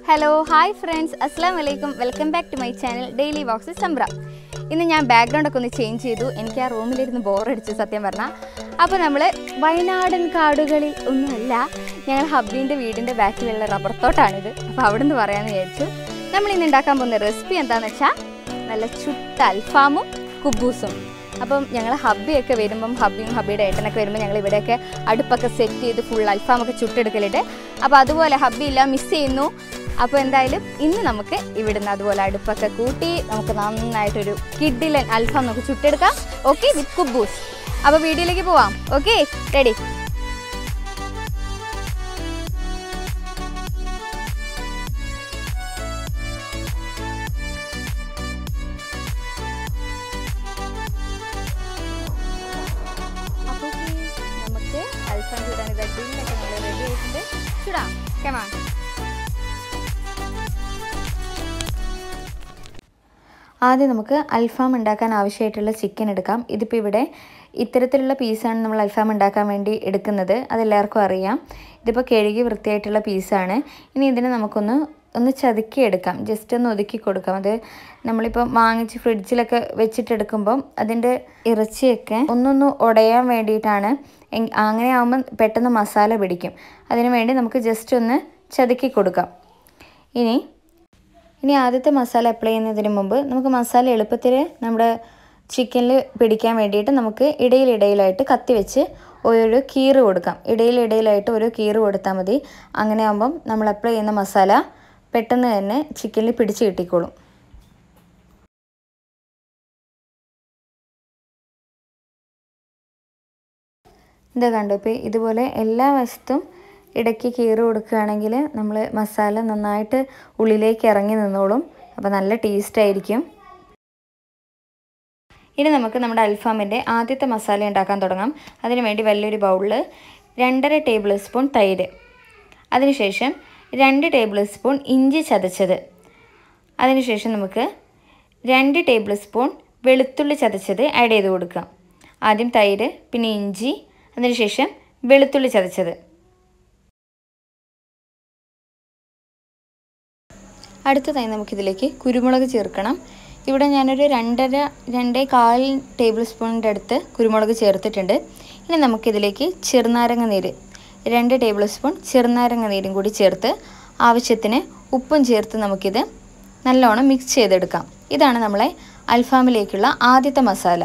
Hello hi friends അസ്സാം വലൈക്കും welcome back to my channel daily vlogs സംബ്ര ഇന്ന് ഞാൻ ബാക്ക്ഗ്രൗണ്ട് ഒക്കെ ഒന്ന് ചേഞ്ച് ചെയ്തു എനിക്ക് ആ റൂമിലിരുന്ന് ബോറടിച്ചു സത്യം പറഞ്ഞാൽ അപ്പോൾ നമ്മൾ വയനാടൻ കാടുകളിൽ ഒന്നുമല്ല ഞങ്ങൾ ഹബ്ബിൻ്റെ വീടിൻ്റെ ബാക്കിലുള്ള റബ്ബർ തോട്ടാണിത് അപ്പോൾ അവിടെ നിന്ന് പറയാമെന്ന് വിചാരിച്ചു നമ്മൾ ഇന്ന് ഉണ്ടാക്കാൻ പോകുന്ന റെസിപ്പി എന്താണെന്ന് വെച്ചാൽ നല്ല ചുട്ട അൽഫാമും കുബൂസും അപ്പം ഞങ്ങൾ ഹബ്ബിയൊക്കെ വരുമ്പം ഹബ്ബിയും ഹബ്ബിയുടെ ഏട്ടനൊക്കെ വരുമ്പോൾ ഞങ്ങൾ ഇവിടെയൊക്കെ അടുപ്പൊക്കെ സെറ്റ് ചെയ്ത് ഫുൾ അൽഫാമൊക്കെ ചുട്ടെടുക്കലുണ്ട് അപ്പോൾ അതുപോലെ ഹബ്ബി ഇല്ല മിസ് ചെയ്യുന്നു അപ്പോൾ എന്തായാലും ഇന്ന് നമുക്ക് ഇവിടുന്ന് അതുപോലെ അടുപ്പൊക്കെ കൂട്ടി നമുക്ക് നന്നായിട്ടൊരു കിഡിലൻ അൽഫാം നമുക്ക് ചുട്ടെടുക്കാം ഓക്കെ വിത്ത് കുബൂസ് അപ്പോൾ വീഡിയോയിലേക്ക് പോവാം ഓക്കെ റെഡി അപ്പോൾ നമുക്ക് അൽഫാം ചൂടാൻ ഇത് അടിയിലൊക്കെ നമ്മൾ റെഡി ആയിട്ടുണ്ട് ചൂടാം കേമാ ആദ്യം നമുക്ക് അൽഫാം ഉണ്ടാക്കാൻ ആവശ്യമായിട്ടുള്ള ചിക്കൻ എടുക്കാം ഇതിപ്പോൾ ഇവിടെ ഇത്തരത്തിലുള്ള പീസാണ് നമ്മൾ അൽഫാം ഉണ്ടാക്കാൻ വേണ്ടി എടുക്കുന്നത് അതെല്ലാവർക്കും അറിയാം ഇതിപ്പോൾ കഴുകി വൃത്തിയായിട്ടുള്ള പീസാണ് ഇനി ഇതിനെ നമുക്കൊന്ന് ഒന്ന് ചതുക്കി എടുക്കാം ജസ്റ്റ് ഒന്ന് ഒതുക്കി കൊടുക്കാം അത് നമ്മളിപ്പോൾ വാങ്ങിച്ച് ഫ്രിഡ്ജിലൊക്കെ വെച്ചിട്ടെടുക്കുമ്പം അതിൻ്റെ ഇറച്ചിയൊക്കെ ഒന്നൊന്ന് ഉടയാൻ വേണ്ടിയിട്ടാണ് എങ്- അങ്ങനെ ആകുമ്പം പെട്ടെന്ന് മസാല പിടിക്കും അതിന് വേണ്ടി നമുക്ക് ജസ്റ്റ് ഒന്ന് ചതുക്കി കൊടുക്കാം ഇനി ഇനി ആദ്യത്തെ മസാല അപ്ലൈ ചെയ്യുന്നതിന് മുമ്പ് നമുക്ക് മസാല എളുപ്പത്തിൽ നമ്മുടെ ചിക്കനിൽ പിടിക്കാൻ വേണ്ടിയിട്ട് നമുക്ക് ഇടയിലിടയിലായിട്ട് കത്തി വെച്ച് ഓരോ കീറ് കൊടുക്കാം ഇടയിലിടയിലായിട്ട് ഓരോ കീറ് കൊടുത്താൽ മതി അങ്ങനെ ആകുമ്പം നമ്മൾ അപ്ലൈ ചെയ്യുന്ന മസാല പെട്ടെന്ന് തന്നെ ചിക്കനിൽ പിടിച്ച് കിട്ടിക്കോളും ഇതാ കണ്ടോ ഇപ്പോൾ ഇതുപോലെ എല്ലാ വശത്തും ഇടയ്ക്ക് കീറ് കൊടുക്കുകയാണെങ്കിൽ നമ്മൾ മസാല നന്നായിട്ട് ഉള്ളിലേക്ക് ഇറങ്ങി നിന്നോളും അപ്പോൾ നല്ല ടേസ്റ്റ് ആയിരിക്കും ഇനി നമുക്ക് നമ്മുടെ അൽഫാമിൻ്റെ ആദ്യത്തെ മസാല ഉണ്ടാക്കാൻ തുടങ്ങാം അതിന് വേണ്ടി വലിയൊരു ബൗളിൽ രണ്ടര ടേബിൾ സ്പൂൺ തൈര് അതിനുശേഷം രണ്ട് ടേബിൾ സ്പൂൺ ഇഞ്ചി ചതച്ചത് അതിനുശേഷം നമുക്ക് രണ്ട് ടേബിൾ സ്പൂൺ വെളുത്തുള്ളി ചതച്ചത് ആഡ് ചെയ്ത് കൊടുക്കാം ആദ്യം തൈര് പിന്നെ ഇഞ്ചി അതിനുശേഷം വെളുത്തുള്ളി ചതച്ചത് അടുത്തതായി നമുക്കിതിലേക്ക് കുരുമുളക് ചേർക്കണം ഇവിടെ ഞാനൊരു രണ്ടര രണ്ടേ കാൽ ടേബിൾ സ്പൂണിൻ്റെ അടുത്ത് കുരുമുളക് ചേർത്തിട്ടുണ്ട് ഇനി നമുക്കിതിലേക്ക് ചെറുനാരങ്ങ നീര് രണ്ട് ടേബിൾ സ്പൂൺ ചെറുനാരങ്ങ നീരും കൂടി ചേർത്ത് ആവശ്യത്തിന് ഉപ്പും ചേർത്ത് നമുക്കിത് നല്ലോണം മിക്സ് ചെയ്തെടുക്കാം ഇതാണ് നമ്മളെ അൽഫാമിലേക്കുള്ള ആദ്യത്തെ മസാല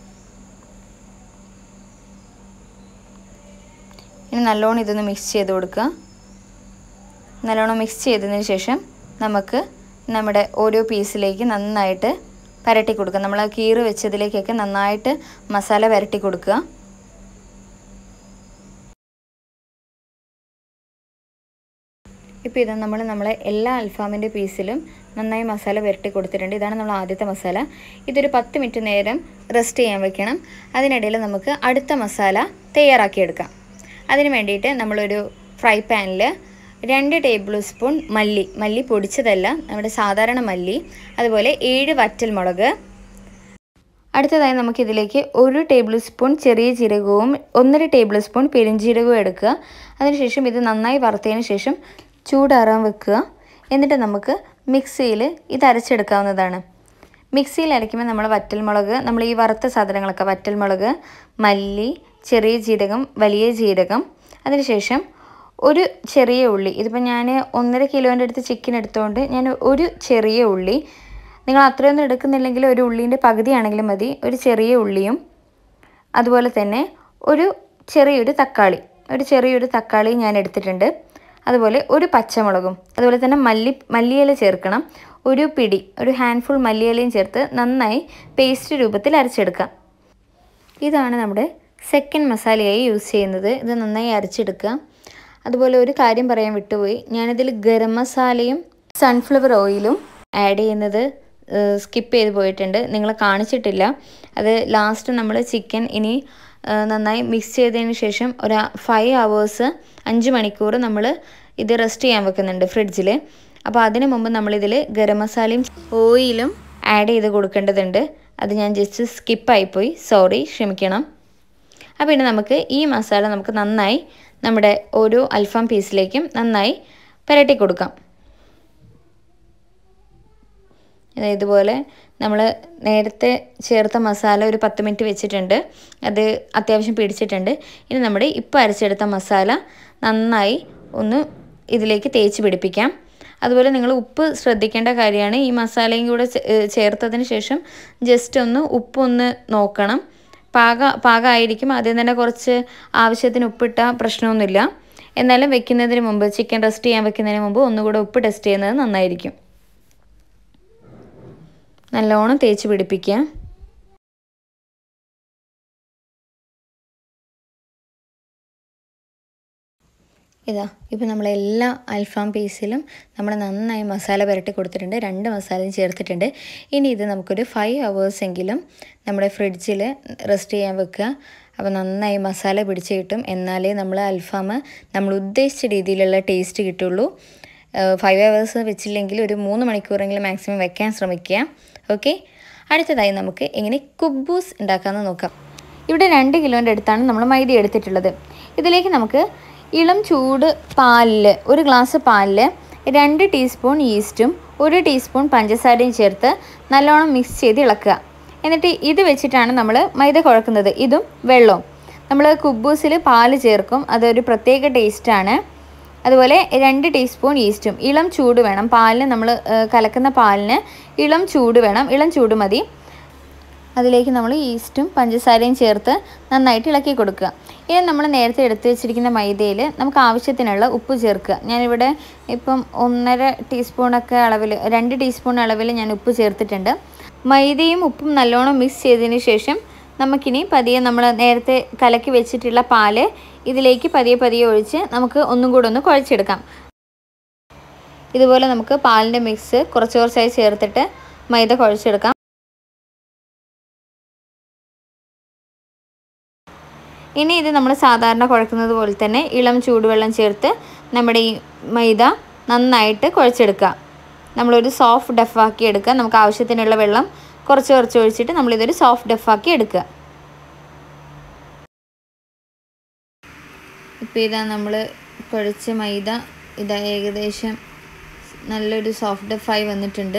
ഇനി നല്ലോണം ഇതൊന്ന് മിക്സ് ചെയ്ത് കൊടുക്കുക നല്ലോണം മിക്സ് ചെയ്തതിന് ശേഷം നമുക്ക് നമ്മുടെ ഓരോ പീസിലേക്ക് നന്നായിട്ട് പരട്ടി കൊടുക്കുക നമ്മൾ ആ കീറ് വെച്ചതിലേക്കൊക്കെ നന്നായിട്ട് മസാല പരട്ടി കൊടുക്കുക ഇപ്പോൾ ഇത് നമ്മൾ നമ്മളെ എല്ലാ അൽഫാമിൻ്റെ പീസിലും നന്നായി മസാല പുരട്ടി കൊടുത്തിട്ടുണ്ട് ഇതാണ് നമ്മൾ ആദ്യത്തെ മസാല ഇതൊരു പത്ത് മിനിറ്റ് നേരം റെസ്റ്റ് ചെയ്യാൻ വെക്കണം അതിനിടയിൽ നമുക്ക് അടുത്ത മസാല തയ്യാറാക്കിയെടുക്കാം അതിന് വേണ്ടിയിട്ട് നമ്മളൊരു ഫ്രൈ പാനിൽ രണ്ട് ടേബിൾ സ്പൂൺ മല്ലി മല്ലി പൊടിച്ചതല്ല നമ്മുടെ സാധാരണ മല്ലി അതുപോലെ ഏഴ് വറ്റൽമുളക് അടുത്തതായി നമുക്കിതിലേക്ക് ഒരു ടേബിൾ സ്പൂൺ ചെറിയ ജീരകവും ഒന്നര ടേബിൾ സ്പൂൺ പെരുംജീരകവും എടുക്കുക അതിനുശേഷം ഇത് നന്നായി വറുത്തതിന് ശേഷം ചൂടാറാൻ വെക്കുക എന്നിട്ട് നമുക്ക് മിക്സിയിൽ ഇത് അരച്ചെടുക്കാവുന്നതാണ് മിക്സിയിൽ അരയ്ക്കുമ്പോൾ നമ്മൾ വറ്റൽമുളക് നമ്മൾ ഈ വറുത്ത സാധനങ്ങളൊക്കെ വറ്റൽമുളക് മല്ലി ചെറിയ ജീരകം വലിയ ജീരകം അതിനുശേഷം ഒരു ചെറിയ ഉള്ളി ഇതിപ്പോൾ ഞാൻ ഒന്നര കിലോൻ്റെ അടുത്ത് ചിക്കൻ എടുത്തുകൊണ്ട് ഞാൻ ഒരു ചെറിയ ഉള്ളി നിങ്ങൾ അത്രയൊന്നും എടുക്കുന്നില്ലെങ്കിൽ ഒരു ഉള്ളീൻ്റെ പകുതിയാണെങ്കിലും മതി ഒരു ചെറിയ ഉള്ളിയും അതുപോലെ തന്നെ ഒരു ചെറിയൊരു തക്കാളി ഒരു ചെറിയൊരു തക്കാളി ഞാൻ എടുത്തിട്ടുണ്ട് അതുപോലെ ഒരു പച്ചമുളകും അതുപോലെ തന്നെ മല്ലി മല്ലിയില ചേർക്കണം ഒരു പിടി ഒരു ഹാൻഡ്ഫുൾ മല്ലിയിലയും ചേർത്ത് നന്നായി പേസ്റ്റ് രൂപത്തിൽ അരച്ചെടുക്കാം ഇതാണ് നമ്മുടെ സെക്കൻഡ് മസാലയായി യൂസ് ചെയ്യുന്നത് ഇത് നന്നായി അരച്ചെടുക്കുക അതുപോലെ ഒരു കാര്യം പറയാൻ വിട്ടുപോയി ഞാനിതിൽ ഗരം മസാലയും സൺഫ്ലവർ ഓയിലും ആഡ് ചെയ്യുന്നത് സ്കിപ്പ് ചെയ്ത് പോയിട്ടുണ്ട് നിങ്ങളെ കാണിച്ചിട്ടില്ല അത് ലാസ്റ്റ് നമ്മൾ ചിക്കൻ ഇനി നന്നായി മിക്സ് ചെയ്തതിന് ശേഷം ഒരു ഫൈവ് അവേഴ്സ് അഞ്ച് മണിക്കൂർ നമ്മൾ ഇത് റെസ്റ്റ് ചെയ്യാൻ വെക്കുന്നുണ്ട് ഫ്രിഡ്ജിൽ അപ്പോൾ അതിന് മുമ്പ് നമ്മളിതിൽ ഗരം മസാലയും ഓയിലും ആഡ് ചെയ്ത് കൊടുക്കേണ്ടതുണ്ട് അത് ഞാൻ ജസ്റ്റ് സ്കിപ്പായിപ്പോയി സോറി ക്ഷമിക്കണം അപ്പോൾ ഇനി നമുക്ക് ഈ മസാല നമുക്ക് നന്നായി നമ്മുടെ ഓരോ അൽഫാം പീസിലേക്കും നന്നായി പുരട്ടി കൊടുക്കാം ഇത് ഇതുപോലെ നമ്മൾ നേരത്തെ ചേർത്ത മസാല ഒരു പത്ത് മിനിറ്റ് വെച്ചിട്ടുണ്ട് അത് അത്യാവശ്യം പിടിച്ചിട്ടുണ്ട് ഇനി നമ്മുടെ ഇപ്പോൾ അരച്ചെടുത്ത മസാല നന്നായി ഒന്ന് ഇതിലേക്ക് തേച്ച് പിടിപ്പിക്കാം അതുപോലെ നിങ്ങൾ ഉപ്പ് ശ്രദ്ധിക്കേണ്ട കാര്യമാണ് ഈ മസാലയും കൂടെ ചേ- ഏഹ് ചേർത്തതിന് ശേഷം ജസ്റ്റ് ഒന്ന് ഉപ്പൊന്ന് നോക്കണം പാക പാകമായിരിക്കും ആദ്യം തന്നെ കുറച്ച് ആവശ്യത്തിന് ഉപ്പിട്ടാൽ പ്രശ്നമൊന്നുമില്ല എന്നാലും വെക്കുന്നതിന് മുമ്പ് ചിക്കൻ റെസ്റ്റ് ചെയ്യാൻ വെക്കുന്നതിന് മുമ്പ് ഒന്നുകൂടെ ഉപ്പ് ടെസ്റ്റ് ചെയ്യുന്നത് നന്നായിരിക്കും നല്ലോണം തേച്ച് പിടിപ്പിക്കുക ഇതാ ഇപ്പോൾ നമ്മൾ എല്ലാ അൽഫാം പീസിലും നമ്മൾ നന്നായി മസാല പുരട്ടി കൊടുത്തിട്ടുണ്ട് രണ്ട് മസാലയും ചേർത്തിട്ടുണ്ട് ഇനി ഇത് നമുക്കൊരു ഫൈവ് ഹവേഴ്സ് എങ്കിലും നമ്മുടെ ഫ്രിഡ്ജിൽ റെസ്റ്റ് ചെയ്യാൻ വെക്കുക അപ്പോൾ നന്നായി മസാല പിടിച്ച് കിട്ടും എന്നാലേ നമ്മൾ അൽഫാം നമ്മൾ ഉദ്ദേശിച്ച രീതിയിലുള്ള ടേസ്റ്റ് കിട്ടുള്ളൂ ഫൈവ് ഹവേഴ്സ് വെച്ചില്ലെങ്കിൽ ഒരു മൂന്ന് മണിക്കൂറെങ്കിലും മാക്സിമം വെക്കാൻ ശ്രമിക്കുക ഓക്കെ അടുത്തതായി നമുക്ക് എങ്ങനെ കുബൂസ് ഉണ്ടാക്കാമെന്ന് നോക്കാം ഇവിടെ രണ്ട് കിലോൻ്റെ അടുത്താണ് നമ്മൾ മൈദ എടുത്തിട്ടുള്ളത് ഇതിലേക്ക് നമുക്ക് ഇളം ചൂട് പാലിൽ ഒരു ഗ്ലാസ് പാലിൽ രണ്ട് ടീസ്പൂൺ ഈസ്റ്റും ഒരു ടീസ്പൂൺ പഞ്ചസാരയും ചേർത്ത് നല്ലോണം മിക്സ് ചെയ്ത് ഇളക്കുക എന്നിട്ട് ഇത് വെച്ചിട്ടാണ് നമ്മൾ മൈദ കുഴക്കുന്നത് ഇതും വെള്ളവും നമ്മൾ കുബൂസിൽ പാല് ചേർക്കും അതൊരു പ്രത്യേക ടേസ്റ്റാണ് അതുപോലെ രണ്ട് ടീസ്പൂൺ ഈസ്റ്റും ഇളം ചൂട് വേണം പാലിന് നമ്മൾ കലക്കുന്ന പാലിന് ഇളം ചൂട് വേണം ഇളം ചൂട് മതി അതിലേക്ക് നമ്മൾ ഈസ്റ്റും പഞ്ചസാരയും ചേർത്ത് നന്നായിട്ട് ഇളക്കി കൊടുക്കുക ഇനി നമ്മൾ നേരത്തെ എടുത്ത് വെച്ചിരിക്കുന്ന മൈദയിൽ നമുക്ക് ആവശ്യത്തിനുള്ള ഉപ്പ് ചേർക്കുക ഞാനിവിടെ ഇപ്പം ഒന്നര ടീസ്പൂണൊക്കെ അളവിൽ രണ്ട് ടീസ്പൂൺ അളവിൽ ഞാൻ ഉപ്പ് ചേർത്തിട്ടുണ്ട് മൈദയും ഉപ്പും നല്ലോണം മിക്സ് ചെയ്തതിന് ശേഷം നമുക്കിനി പതിയെ നമ്മൾ നേരത്തെ കലക്കി വെച്ചിട്ടുള്ള പാല് ഇതിലേക്ക് പതിയെ പതിയെ ഒഴിച്ച് നമുക്ക് ഒന്നും കൂടെ ഒന്ന് കുഴച്ചെടുക്കാം ഇതുപോലെ നമുക്ക് പാലിൻ്റെ മിക്സ് കുറച്ച് കുറച്ചായി ചേർത്തിട്ട് മൈദ കുഴച്ചെടുക്കാം ഇനി ഇത് നമ്മൾ സാധാരണ കുഴക്കുന്നത് പോലെ തന്നെ ഇളം ചൂടുവെള്ളം ചേർത്ത് നമ്മുടെ ഈ മൈദ നന്നായിട്ട് കുഴച്ചെടുക്കുക നമ്മളൊരു സോഫ്റ്റ് ഡഫാക്കി എടുക്കുക നമുക്ക് ആവശ്യത്തിനുള്ള വെള്ളം കുറച്ച് കുറച്ച് ഒഴിച്ചിട്ട് നമ്മളിതൊരു സോഫ്റ്റ് ഡഫാക്കി എടുക്കുക ഇപ്പോൾ ഇതാ നമ്മൾ കുഴച്ച മൈദ ഇതാ ഏകദേശം നല്ലൊരു സോഫ്റ്റ് ഡഫായി വന്നിട്ടുണ്ട്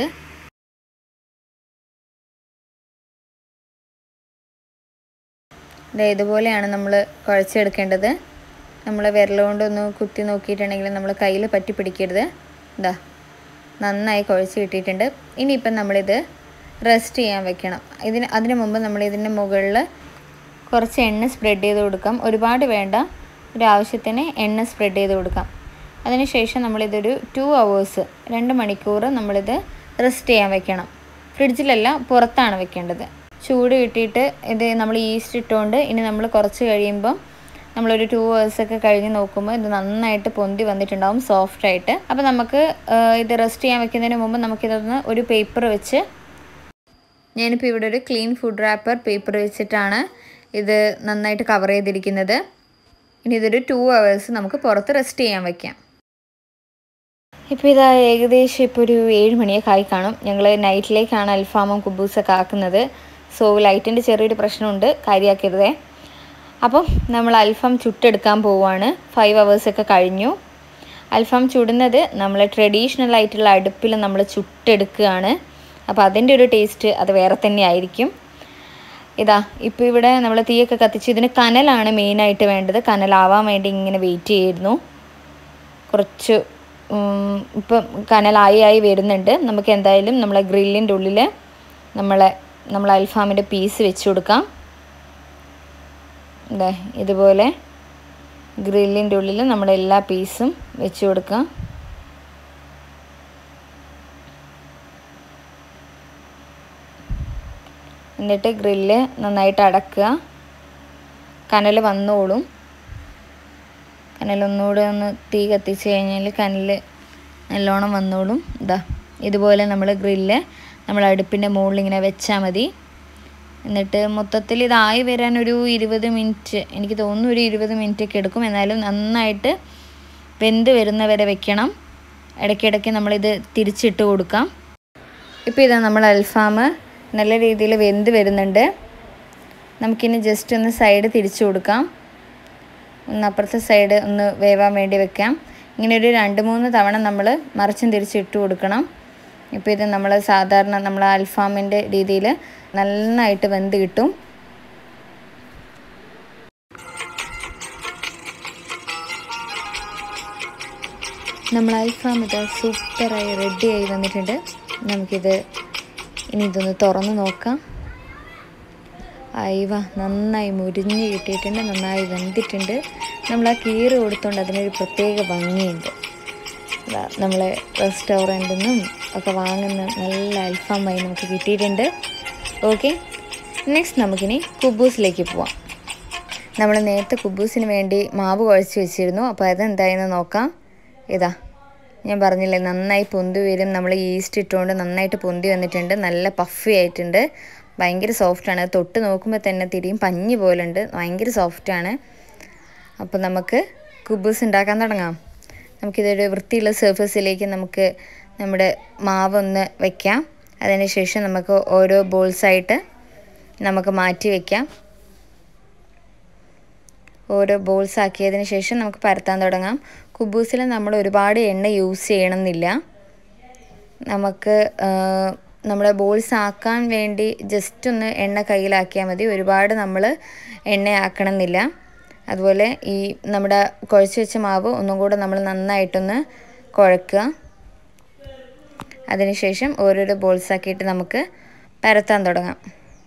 ദേ ഇതുപോലെയാണ് നമ്മൾ കുഴച്ചെടുക്കേണ്ടത് നമ്മൾ വിരലുകൊണ്ടൊന്ന് കുത്തി നോക്കിയിട്ടുണ്ടെങ്കിൽ നമ്മൾ കയ്യിൽ പറ്റി പിടിക്കരുത് ഇതാ നന്നായി കുഴച്ച് കിട്ടിയിട്ടുണ്ട് ഇനിയിപ്പം നമ്മളിത് റെസ്റ്റ് ചെയ്യാൻ വെക്കണം ഇതിന് അതിന് മുമ്പ് നമ്മൾ ഇതിൻ്റെ മുകളിൽ കുറച്ച് എണ്ണ സ്പ്രെഡ് ചെയ്ത് കൊടുക്കാം ഒരുപാട് വേണ്ട ഒരു ആവശ്യത്തിന് എണ്ണ സ്പ്രെഡ് ചെയ്ത് കൊടുക്കാം അതിനുശേഷം നമ്മളിതൊരു ടു അവേഴ്സ് രണ്ട് മണിക്കൂർ നമ്മളിത് റെസ്റ്റ് ചെയ്യാൻ വെക്കണം ഫ്രിഡ്ജിലല്ല പുറത്താണ് വെക്കേണ്ടത് ചൂട് കിട്ടിയിട്ട് ഇത് നമ്മൾ ഈസ്റ്റ് ഇട്ടുകൊണ്ട് ഇനി നമ്മൾ കുറച്ച് കഴിയുമ്പം നമ്മളൊരു ടു ഒക്കെ കഴിഞ്ഞ് നോക്കുമ്പോൾ ഇത് നന്നായിട്ട് പൊന്തി വന്നിട്ടുണ്ടാവും സോഫ്റ്റായിട്ട് അപ്പോൾ നമുക്ക് ആ, ഇത് റെസ്റ്റ് ചെയ്യാൻ വെക്കുന്നതിന് മുമ്പ് നമുക്കിതൊന്ന് ഒരു പേപ്പർ വെച്ച് ഞാനിപ്പോൾ ഇവിടെ ഒരു ക്ലീൻ ഫുഡ് റാപ്പർ പേപ്പർ വെച്ചിട്ടാണ് ഇത് നന്നായിട്ട് കവർ ചെയ്തിരിക്കുന്നത് ഇനി ഇതൊരു ടു അവേഴ്സ് നമുക്ക് പുറത്ത് റെസ്റ്റ് ചെയ്യാൻ വെക്കാം ഇപ്പോൾ ഇതാ ഏകദേശം ഇപ്പോൾ ഒരു ഏഴ് മണിയൊക്കെ ആയി കാണും ഞങ്ങൾ നൈറ്റിലേക്കാണ് അൽഫാമും കുബൂസൊക്കെ ആക്കുന്നത് സോ ലൈറ്റിൻ്റെ ചെറിയൊരു പ്രശ്നമുണ്ട് കാര്യമാക്കരുതേ അപ്പം നമ്മൾ അൽഫാം ചുട്ടെടുക്കാൻ പോവുകയാണ് ഫൈവ് അവേഴ്സൊക്കെ കഴിഞ്ഞു അൽഫാം ചുടുന്നത് നമ്മൾ ട്രഡീഷണൽ ആയിട്ടുള്ള അടുപ്പിൽ നമ്മൾ ചുട്ടെടുക്കുകയാണ് അപ്പോൾ അതിൻ്റെ ഒരു ടേസ്റ്റ് അത് വേറെ തന്നെ ആയിരിക്കും ഇതാ ഇപ്പോൾ ഇവിടെ നമ്മൾ തീയൊക്കെ കത്തിച്ച് ഇതിന് കനലാണ് മെയിനായിട്ട് വേണ്ടത് കനലാവാൻ വേണ്ടി ഇങ്ങനെ വെയിറ്റ് ചെയ്യായിരുന്നു കുറച്ച് ഉം, ഇപ്പം കനലായി ആയി വരുന്നുണ്ട് നമുക്ക് എന്തായാലും നമ്മളെ ഗ്രില്ലിൻ്റെ ഉള്ളിൽ നമ്മളെ നമ്മൾ അൽഫാമിൻ്റെ പീസ് വെച്ച് കൊടുക്കാം ഇതാ ഇതുപോലെ ഗ്രില്ലിൻ്റെ ഉള്ളിൽ നമ്മുടെ എല്ലാ പീസും വെച്ച് കൊടുക്കാം എന്നിട്ട് ഗ്രില്ല് നന്നായിട്ട് അടക്കുക കനൽ വന്നോളും കനൽ ഒന്നുകൂടെ ഒന്ന് തീ കത്തിച്ച് കഴിഞ്ഞാൽ കനൽ നല്ലോണം വന്നോളും ഇതാ ഇതുപോലെ നമ്മൾ ഗ്രില്ല് നമ്മൾ അടുപ്പിൻ്റെ മുകളിൽ ഇങ്ങനെ വെച്ചാൽ മതി എന്നിട്ട് മൊത്തത്തിൽ ഇതായി വരാൻ ഒരു ഇരുപത് മിനിറ്റ് എനിക്ക് തോന്നുന്നു ഒരു ഇരുപത് മിനിറ്റ് ഒക്കെ എടുക്കും എന്നാലും നന്നായിട്ട് വെന്ത് വരുന്നവരെ വെക്കണം ഇടയ്ക്കിടയ്ക്ക് നമ്മളിത് തിരിച്ചിട്ട് കൊടുക്കാം ഇപ്പോൾ ഇതാ നമ്മൾ അൽഫാം നല്ല രീതിയിൽ വെന്ത് വരുന്നുണ്ട് നമുക്കിനി ജസ്റ്റ് ഒന്ന് സൈഡ് തിരിച്ചു കൊടുക്കാം ഒന്ന് അപ്പുറത്തെ സൈഡ് ഒന്ന് വേവാൻ വേണ്ടി വെക്കാം ഇങ്ങനെ ഒരു രണ്ട് മൂന്ന് തവണ നമ്മൾ മറിച്ചും തിരിച്ച് ഇട്ട് കൊടുക്കണം ഇപ്പോൾ ഇത് നമ്മൾ സാധാരണ നമ്മൾ അൽഫാമിൻ്റെ രീതിയിൽ നന്നായിട്ട് വെന്ത് കിട്ടും നമ്മൾ അൽഫാം ഇത് സൂപ്പറായി റെഡിയായി വന്നിട്ടുണ്ട് നമുക്കിത് ഇനി ഇതൊന്ന് തുറന്ന് നോക്കാം അയവ നന്നായി മുരിഞ്ഞ് കിട്ടിയിട്ടുണ്ട് നന്നായി വെന്തിട്ടുണ്ട് നമ്മൾ ആ കീറ് കൊടുത്തോണ്ട് അതിനൊരു പ്രത്യേക ഭംഗിയുണ്ട് നമ്മൾ റെസ്റ്റോറൻറ്റിൽ നിന്നും ഒക്കെ വാങ്ങുന്ന നല്ല അൽഫാമായി നമുക്ക് കിട്ടിയിട്ടുണ്ട് ഓക്കെ നെക്സ്റ്റ് നമുക്കിനി കുബൂസിലേക്ക് പോവാം നമ്മൾ നേരത്തെ കുബൂസിന് വേണ്ടി മാവ് കുഴച്ച് വെച്ചിരുന്നു അപ്പോൾ അതെന്തായെന്ന് നോക്കാം ഇതാ ഞാൻ പറഞ്ഞില്ലേ നന്നായി പൊന്തി വരും നമ്മൾ ഈസ്റ്റ് ഇട്ടുകൊണ്ട് നന്നായിട്ട് പൊന്തി വന്നിട്ടുണ്ട് നല്ല പഫി ആയിട്ടുണ്ട് ഭയങ്കര സോഫ്റ്റാണ് തൊട്ട് നോക്കുമ്പോൾ തന്നെ തിരിയും പഞ്ഞി പോലുണ്ട് ഭയങ്കര സോഫ്റ്റാണ് അപ്പോൾ നമുക്ക് കുബൂസ് ഉണ്ടാക്കാൻ തുടങ്ങാം നമുക്കിതൊരു വൃത്തിയുള്ള സർഫസിലേക്ക് നമുക്ക് നമ്മുടെ മാവ് ഒന്ന് വയ്ക്കാം അതിനുശേഷം നമുക്ക് ഓരോ ബോൾസായിട്ട് നമുക്ക് മാറ്റി വയ്ക്കാം ഓരോ ബോൾസ് ആക്കിയതിന് ശേഷം നമുക്ക് പരത്താൻ തുടങ്ങാം കുബൂസിൽ നമ്മൾ ഒരുപാട് എണ്ണ യൂസ് ചെയ്യണമെന്നില്ല നമുക്ക് നമ്മുടെ ബോൾസ് ആക്കാൻ വേണ്ടി ജസ്റ്റ് ഒന്ന് എണ്ണ കയ്യിലാക്കിയാൽ മതി ഒരുപാട് നമ്മൾ എണ്ണ ആക്കണമെന്നില്ല അതുപോലെ ഈ നമ്മുടെ കുഴച്ച് വെച്ച മാവ് ഒന്നും കൂടെ നമ്മൾ നന്നായിട്ടൊന്ന് കുഴക്കുക അതിനുശേഷം ഓരോരോ ബോൾസ് ആക്കിയിട്ട് നമുക്ക് പരത്താൻ തുടങ്ങാം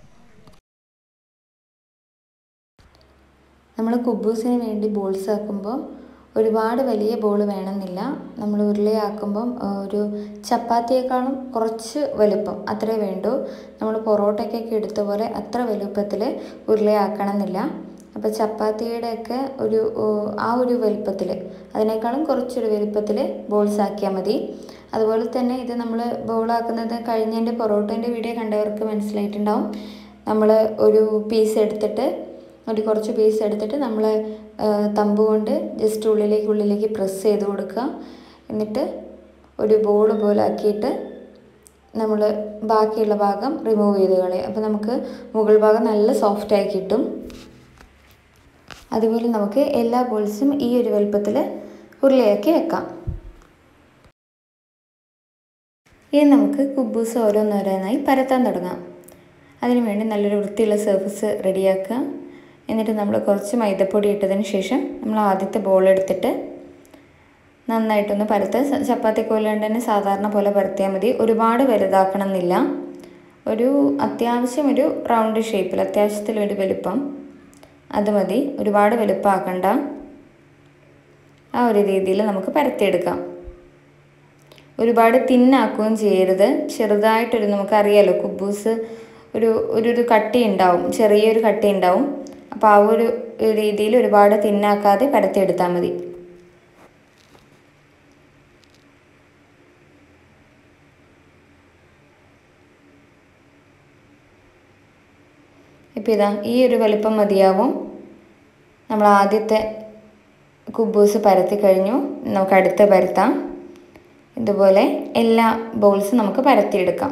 നമ്മൾ കുബൂസിന് വേണ്ടി ബോൾസ് ആക്കുമ്പോൾ ഒരുപാട് വലിയ ബോൾ വേണമെന്നില്ല നമ്മൾ ഉരുളയാക്കുമ്പം ഒരു ചപ്പാത്തിയേക്കാളും കുറച്ച് വലുപ്പം അത്രേ വേണ്ടൂ നമ്മൾ പൊറോട്ടയ്ക്കൊക്കെ എടുത്ത പോലെ അത്ര വലുപ്പത്തിൽ ഉരുളയാക്കണമെന്നില്ല അപ്പോൾ ചപ്പാത്തിയുടെയൊക്കെ ഒരു ആ ഒരു വലുപ്പത്തിൽ അതിനേക്കാളും കുറച്ചൊരു വലുപ്പത്തിൽ ബോൾസ് ആക്കിയാൽ മതി അതുപോലെ തന്നെ ഇത് നമ്മൾ ബോളാക്കുന്നത് കഴിഞ്ഞതിൻ്റെ പൊറോട്ടേൻ്റെ വീഡിയോ കണ്ടവർക്ക് മനസ്സിലായിട്ടുണ്ടാവും നമ്മൾ ഒരു പീസ് എടുത്തിട്ട് ഒരു കുറച്ച് പീസ് എടുത്തിട്ട് നമ്മൾ തമ്പ് കൊണ്ട് ജസ്റ്റ് ഉള്ളിലേക്ക് ഉള്ളിലേക്ക് പ്രസ് ചെയ്ത് കൊടുക്കുക എന്നിട്ട് ഒരു ബോൾ പോലെ ആക്കിയിട്ട് നമ്മൾ ബാക്കിയുള്ള ഭാഗം റിമൂവ് ചെയ്ത് കളയുക അപ്പോൾ നമുക്ക് മുകൾ ഭാഗം നല്ല സോഫ്റ്റായി കിട്ടും അതുപോലെ നമുക്ക് എല്ലാ ബോൾസും ഈ ഒരു വലുപ്പത്തിൽ ഉരുളയാക്കി വെക്കാം ഇനി നമുക്ക് കുബൂസ് ഓരോന്നോരോന്നായി പരത്താൻ തുടങ്ങാം അതിനുവേണ്ടി നല്ലൊരു വൃത്തിയുള്ള സർഫസ് റെഡിയാക്കുക എന്നിട്ട് നമ്മൾ കുറച്ച് മൈദപ്പൊടി ഇട്ടതിന് ശേഷം നമ്മൾ ആദ്യത്തെ ബോൾ എടുത്തിട്ട് നന്നായിട്ടൊന്ന് പരത്ത് ചപ്പാത്തി കോലുകൊണ്ട് തന്നെ സാധാരണ പോലെ പരത്തിയാൽ മതി ഒരുപാട് വലുതാക്കണം എന്നില്ല ഒരു അത്യാവശ്യം ഒരു റൗണ്ട് ഷേപ്പിൽ അത്യാവശ്യത്തിലൊരു വലുപ്പം അത് മതി ഒരുപാട് വലുപ്പമാക്കണ്ട ആ ഒരു രീതിയിൽ നമുക്ക് പരത്തിയെടുക്കാം ഒരുപാട് തിന്നാക്കുകയും ചെയ്യരുത് ചെറുതായിട്ടൊരു നമുക്കറിയാലോ കുബൂസ് ഒരു ഒരു ഒരു കട്ടി ഉണ്ടാവും ചെറിയൊരു കട്ടി ഉണ്ടാവും അപ്പോൾ ആ ഒരു രീതിയിൽ ഒരുപാട് തിന്നാക്കാതെ പരത്തിയെടുത്താൽ മതി ഇപ്പോൾ ഇതാ ഈ ഒരു വലിപ്പം മതിയാവും നമ്മൾ ആദ്യത്തെ കുബൂസ് പരത്തി കഴിഞ്ഞു നമുക്ക് അടുത്ത പരത്താം ഇതുപോലെ എല്ലാ ബോൾസും നമുക്ക് പരത്തിയെടുക്കാം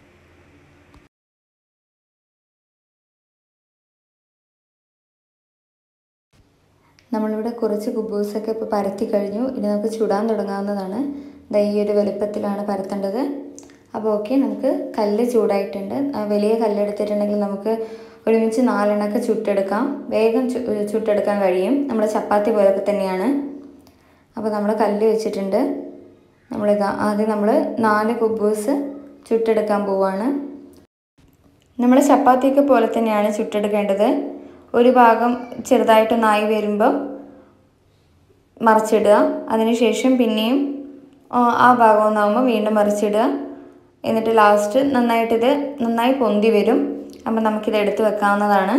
നമ്മളിവിടെ കുറച്ച് കുബൂസൊക്കെ ഇപ്പോൾ പരത്തി കഴിഞ്ഞു ഇനി നമുക്ക് ചുടാൻ തുടങ്ങാവുന്നതാണ് ദാ ഈ ഒരു വലുപ്പത്തിലാണ് പരത്തേണ്ടത് അപ്പോൾ ഓക്കെ നമുക്ക് കല്ല് ചൂടായിട്ടുണ്ട് ആ വലിയ കല്ല് എടുത്തിട്ടുണ്ടെങ്കിൽ നമുക്ക് ഒരുമിച്ച് നാലെണ്ണമൊക്കെ ചുട്ടെടുക്കാം വേഗം ചു ചുട്ടെടുക്കാൻ കഴിയും നമ്മുടെ ചപ്പാത്തി പോലൊക്കെ തന്നെയാണ് അപ്പോൾ നമ്മൾ കല്ല് വെച്ചിട്ടുണ്ട് നമ്മളിതാ ആദ്യം നമ്മൾ നാല് കുബൂസ് ചുട്ടെടുക്കാൻ പോവാണ് നമ്മൾ ചപ്പാത്തിയൊക്കെ പോലെ തന്നെയാണ് ചുട്ടെടുക്കേണ്ടത് ഒരു ഭാഗം ചെറുതായിട്ടൊന്നായി വരുമ്പോൾ മറിച്ചിടുക അതിനുശേഷം പിന്നെയും ആ ഭാഗം ഒന്നാകുമ്പോൾ വീണ്ടും മറിച്ചിടുക എന്നിട്ട് ലാസ്റ്റ് നന്നായിട്ടിത് നന്നായി പൊന്തി വരും അപ്പം നമുക്കിത് എടുത്ത് വെക്കാവുന്നതാണ്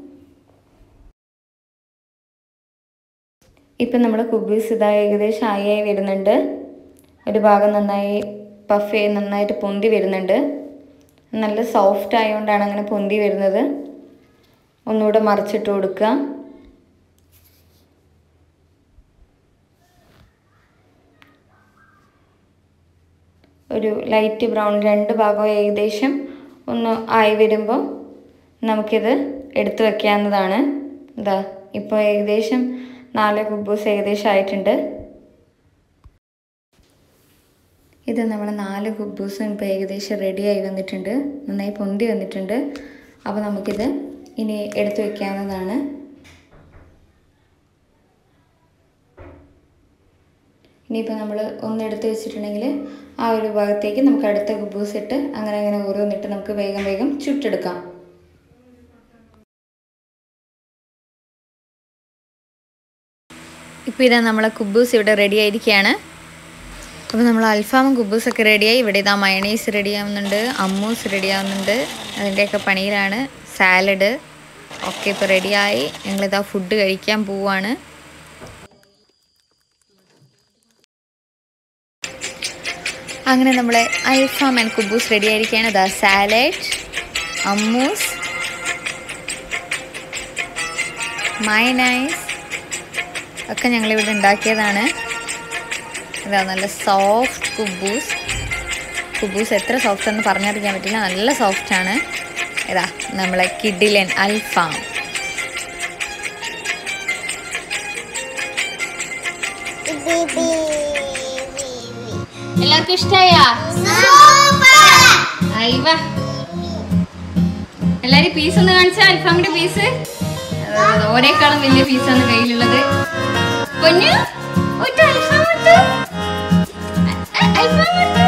ഇപ്പം നമ്മുടെ കുബീസ് ഇതാ ഏകദേശം ആയി വരുന്നുണ്ട് ഒരു ഭാഗം നന്നായി പഫ് ചെയ്ത് നന്നായിട്ട് പൊന്തി വരുന്നുണ്ട് നല്ല സോഫ്റ്റ് ആയതുകൊണ്ടാണ് അങ്ങനെ പൊന്തി വരുന്നത് ഒന്നുകൂടെ മറിച്ചിട്ട് കൊടുക്കുക ഒരു ലൈറ്റ് ബ്രൗൺ രണ്ട് ഭാഗവും ഏകദേശം ഒന്ന് ആയി വരുമ്പോൾ നമുക്കിത് എടുത്തു വയ്ക്കാവുന്നതാണ് ഇതാ ഇപ്പോൾ ഏകദേശം നാല് കുബൂസ് ഏകദേശം ആയിട്ടുണ്ട് ഇത് നമ്മൾ നാല് കുബൂസും ഇപ്പോൾ ഏകദേശം റെഡിയായി വന്നിട്ടുണ്ട് നന്നായി പൊന്തി വന്നിട്ടുണ്ട് അപ്പോൾ നമുക്കിത് ഇനി എടുത്തു വയ്ക്കാവുന്നതാണ് ഇനിയിപ്പോൾ നമ്മൾ ഒന്ന് എടുത്ത് വെച്ചിട്ടുണ്ടെങ്കിൽ ആ ഒരു ഭാഗത്തേക്ക് നമുക്ക് അടുത്ത കുബൂസ് ഇട്ട് അങ്ങനെ അങ്ങനെ ഓരോന്നിട്ട് നമുക്ക് വേഗം വേഗം ചുട്ടെടുക്കാം ഇപ്പോൾ ഇതാ നമ്മളെ കുബൂസ് ഇവിടെ റെഡി ആയിരിക്കുകയാണ് അപ്പോൾ നമ്മൾ അൽഫാമും കുബൂസൊക്കെ റെഡിയായി ഇവിടെ ഇതാ മയണീസ് റെഡി ആവുന്നുണ്ട് അമ്മൂസ് റെഡി ആവുന്നുണ്ട് അതിൻ്റെയൊക്കെ പണിയിലാണ് സാലഡ് ഒക്കെ ഇപ്പോൾ റെഡിയായി ഞങ്ങളിതാ ഫുഡ് കഴിക്കാൻ പോവാണ് അങ്ങനെ നമ്മളെ അൽഫാം ആൻഡ് കുബൂസ് റെഡി ആയിരിക്കുകയാണ് ഇതാ സാലഡ് അമ്മൂസ് മൈനൈസ് ഒക്കെ ഞങ്ങളിവിടെ ഉണ്ടാക്കിയതാണ് ഇതാ നല്ല സോഫ്റ്റ് കുബൂസ് കുബൂസ് എത്ര സോഫ്റ്റ് എന്ന് പറഞ്ഞറിയിക്കാൻ പറ്റില്ല നല്ല സോഫ്റ്റാണ് ഇതാ നമ്മളെ കിഡിലൻ അൽഫാം എല്ലാവർക്കും ഇഷ്ടായ എല്ലാരും പീസ് ഒന്ന് കാണിച്ച അൽഫാമിന്റെ പീസ് ഓരേക്കാളും വലിയ പീസാണ് കയ്യിലുള്ളത് പൊന്നു ഒറ്റ അൽഫാം എടുത്തു. അ- അ- അൽഫാം എടുത്തു.